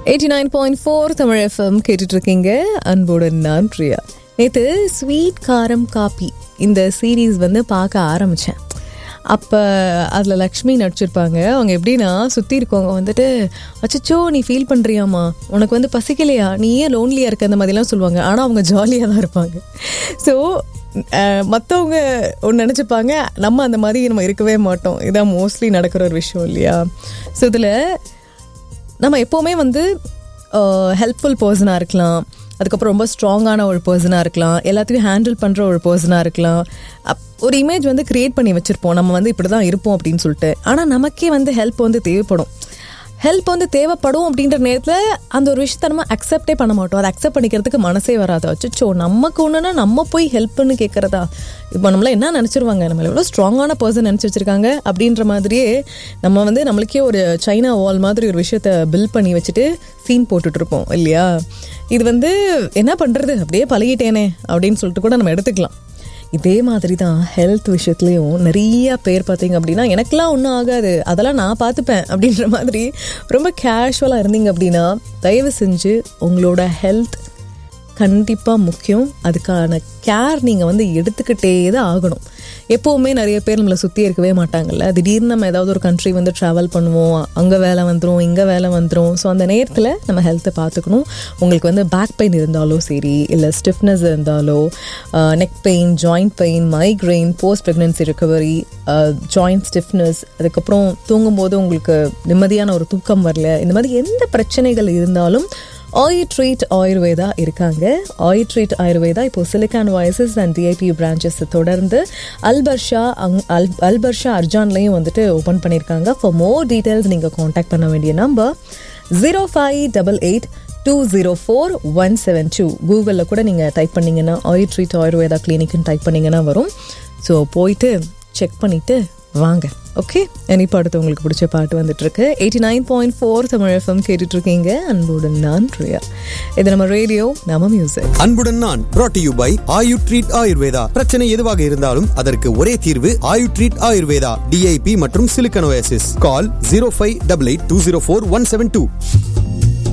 eighty nine point four Tamil FM கேட்டுட்டு இருக்கீங்க அன்புடன் நான் பிரியா நேற்று ஸ்வீட் காரம் காப்பி இந்த சீரீஸ் வந்து பார்க்க ஆரம்பித்தேன் அப்போ அதில் லக்ஷ்மி நடிச்சிருப்பாங்க அவங்க எப்படின்னா சுற்றி இருக்கவங்க வந்துட்டு அச்சச்சோ நீ ஃபீல் பண்ணுறியாம்மா உனக்கு வந்து பசிக்கலையா நீ ஏன் லோன்லியாக இருக்க அந்த மாதிரிலாம் சொல்லுவாங்க ஆனால் அவங்க ஜாலியாக தான் இருப்பாங்க ஸோ மற்றவங்க ஒன்று நினச்சிப்பாங்க நம்ம அந்த மாதிரி நம்ம இருக்கவே மாட்டோம் இதான் மோஸ்ட்லி நடக்கிற ஒரு விஷயம் இல்லையா ஸோ இதில் நம்ம எப்போவுமே வந்து ஹெல்ப்ஃபுல் பர்சனாக இருக்கலாம் அதுக்கப்புறம் ரொம்ப ஸ்ட்ராங்கான ஒரு பர்சனாக இருக்கலாம் எல்லாத்தையும் ஹேண்டில் பண்ணுற ஒரு பர்சனாக இருக்கலாம் அப் ஒரு இமேஜ் வந்து க்ரியேட் பண்ணி வச்சுருப்போம் நம்ம வந்து இப்படி தான் இருப்போம் அப்படின்னு சொல்லிட்டு ஆனால் நமக்கே வந்து ஹெல்ப் வந்து தேவைப்படும் ஹெல்ப் வந்து தேவைப்படும் அப்படின்ற நேரத்தில் அந்த ஒரு விஷயத்த நம்ம அக்செப்டே பண்ண மாட்டோம் அதை அக்செப்ட் பண்ணிக்கிறதுக்கு மனசே வராது அச்சோ நமக்கு ஒன்றுனா நம்ம போய் ஹெல்ப்னு கேட்குறதா இப்போ நம்மள என்ன நினச்சிருவாங்க நம்மள எவ்வளோ ஸ்ட்ராங்கான பர்சன் நினச்சி வச்சுருக்காங்க அப்படின்ற மாதிரியே நம்ம வந்து நம்மளுக்கே ஒரு சைனா வால் மாதிரி ஒரு விஷயத்த பில் பண்ணி வச்சுட்டு சீன் போட்டுட்ருப்போம் இல்லையா இது வந்து என்ன பண்ணுறது அப்படியே பழகிட்டேனே அப்படின்னு சொல்லிட்டு கூட நம்ம எடுத்துக்கலாம் இதே மாதிரி தான் ஹெல்த் விஷயத்துலையும் நிறைய பேர் பார்த்தீங்க அப்படின்னா எனக்கெல்லாம் ஒன்றும் ஆகாது அதெல்லாம் நான் பார்த்துப்பேன் அப்படின்ற மாதிரி ரொம்ப கேஷுவலாக இருந்தீங்க அப்படின்னா தயவு செஞ்சு உங்களோட ஹெல்த் கண்டிப்பாக முக்கியம் அதுக்கான கேர் நீங்கள் வந்து எடுத்துக்கிட்டே தான் ஆகணும் எப்போவுமே நிறைய பேர் நம்மளை சுற்றி இருக்கவே மாட்டாங்கல்ல திடீர்னு நம்ம ஏதாவது ஒரு கண்ட்ரி வந்து ட்ராவல் பண்ணுவோம் அங்கே வேலை வந்துடும் இங்கே வேலை வந்துடும் ஸோ அந்த நேரத்தில் நம்ம ஹெல்த்தை பார்த்துக்கணும் உங்களுக்கு வந்து பேக் பெயின் இருந்தாலோ சரி இல்லை ஸ்டிஃப்னஸ் இருந்தாலோ neck pain joint pain migraine post pregnancy recovery joint stiffness அதுக்கப்புறம் தூங்கும்போது உங்களுக்கு நிம்மதியான ஒரு தூக்கம் வரல இந்த மாதிரி எந்த பிரச்சனைகள் இருந்தாலும் ஆயில் ட்ரீட் ஆயுர்வேதா இருக்காங்க ஆயில் ட்ரீட் ஆயுர்வேதா இப்போ Silicon Oasis and DIP branches தொடர்ந்து அல்பர்ஷா அங் அல் அல்பர்ஷா அர்ஜான்லையும் வந்துட்டு ஓப்பன் பண்ணியிருக்காங்க ஃபார் மோர் டீட்டெயில்ஸ் நீங்கள் காண்டாக்ட் பண்ண வேண்டிய number zero five double eight two zero four one seven two கூகுளில் கூட நீங்கள் டைப் பண்ணிங்கன்னா ஆயில் ட்ரீட் ஆயுர்வேதா கிளினிக்னு டைப் பண்ணிங்கன்னா வரும் ஸோ போயிட்டு செக் பண்ணிவிட்டு வாங்க ஓகே இப்போ அடுத்து உங்களுக்கு பிடிச்ச பாட்டு வந்துட்டு இருக்கு eighty nine point four Tamil FM கேட்டுட்டு இருக்கீங்க அன்புடன் நான் பிரியா இது நம்ம ரேடியோ நம்ம மியூசிக் அன்புடன் நான் brought to you by Ayu treat Ayurveda பிரச்சனை எதுவாக இருந்தாலும் அதற்கு ஒரே தீர்வு ஆயு ட்ரீட் ஆயுர்வேதா டிஐபி மற்றும் Silicon Oasis call zero five double eight two zero four one seven two